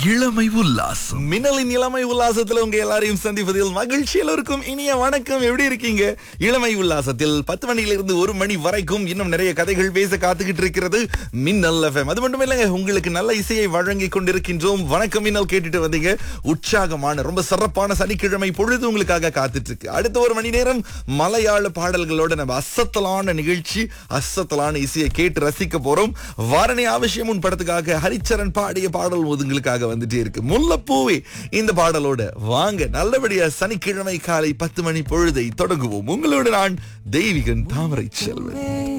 இளமை உல்லாசம் மின்னலின் இளமை உல்லாசத்துல உங்க எல்லாரையும் சந்திப்பதில் மகிழ்ச்சி எல்லோருக்கும் இனிய வணக்கம் எப்படி இருக்கீங்க இளமை உல்லாசத்தில் பத்து மணியிலிருந்து ஒரு மணி வரைக்கும் இன்னும் நிறைய கதைகள் பேச காத்துக்கிட்டு இருக்கிறது மின்னல் எஃப்எம் அது மட்டும் இல்லைங்க உங்களுக்கு நல்ல இசையை வழங்கி கொண்டிருக்கின்றோம் வணக்கம் மின்னல் கேட்டுட்டு வந்தீங்க உற்சாகமான ரொம்ப சிறப்பான சனிக்கிழமை பொழுது உங்களுக்காக காத்துட்டு இருக்கு அடுத்த ஒரு மணி நேரம் மலையாள பாடல்களோட நம்ம அசத்தலான நிகழ்ச்சி அசத்தலான இசையை கேட்டு ரசிக்க போறோம் வாரணி அவசியம் உன் படத்துக்காக ஹரிச்சரன் பாடிய பாடல் உங்களுக்காக வந்துட்டே இருக்கு முல்லப்பூவே இந்த பாடலோட வாங்க நல்லபடியா சனிக்கிழமை காலை பத்து மணி பொழுதை தொடங்குவோம் உங்களோட நான் தெய்வீகன் தாமரை செல்வன்